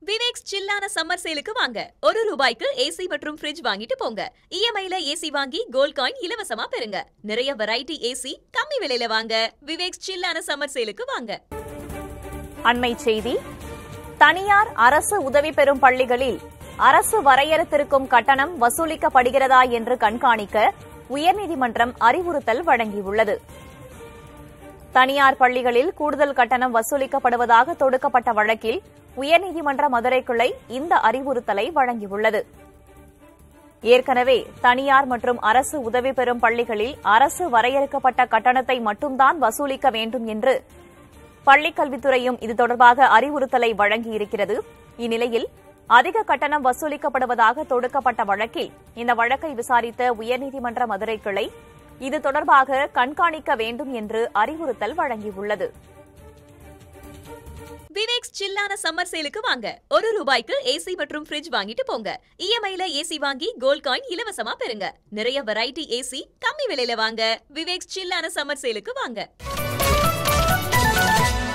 Viveks சில்லான summer சேலுக்கு வாங்க ஒரு ரூபாய்க்கு ஏசி மற்றும் ஃப்ரிட்ஜ் வாங்கிட்டு போங்க இஎம்ஐல ஏசி வாங்கி கோல்ட் காயின் இலவசமா பெறுங்க நிறைய வெரைட்டி ஏசி கம்மி விலையில வாங்க விவேக்ஸ் சில்லான சம்மர் சேலுக்கு வாங்க அண்மை செய்தி தனியார் அரசு உதவி பெறும் பள்ளிகளில் அரசு வரையறுத்திருக்கும் கட்டணம் வசூலிக்கப்படுகிறதா என்று கண்காணிக்க உயர்நீதிமன்றம் அறிவுறுத்தல் வழங்கியுள்ளது தனியார் பள்ளிகளில் கூடுதல் கட்டணம் வசூலிக்கப்படுவதாக தொடுக்கப்பட்ட வழக்கில் உயர்நீதிமன்ற மதுரை கிளை இந்த அறிவுறுத்தலை வழங்கியுள்ளது ஏற்கனவே தனியார் மற்றும் அரசு உதவி பெறும் பள்ளிகளில் அரசு வரையறுக்கப்பட்ட கட்டணத்தை மட்டும்தான் வசூலிக்க வேண்டும் என்று பள்ளிக்கல்வித்துறையும் இது தொடர்பாக அறிவுறுத்தலை வழங்கியிருக்கிறது இந்நிலையில் அதிக கட்டணம் வசூலிக்கப்படுவதாக தொடுக்கப்பட்ட வழக்கில் இந்த வழக்கை விசாரித்த உயர்நீதிமன்ற மதுரை கிளை இது தொடர்பாக கண்காணிக்க வேண்டும் என்று அறிவுறுத்தல் வழங்கியுள்ளது விவேக்ஸ் சில்லான சம்மர் சேலுக்கு வாங்க ஒரு ரூபாய்க்கு ஏசி மற்றும் ஃப்ரிட்ஜ் வாங்கிட்டு போங்க இஎம்ஐல ஏசி வாங்கி கோல்ட் காயின் இலவசமா பெறுங்க நிறைய வெரைட்டி ஏசி கம்மி விலையில வாங்க விவேக்ஸ் சில்லான சம்மர் சேலுக்கு வாங்க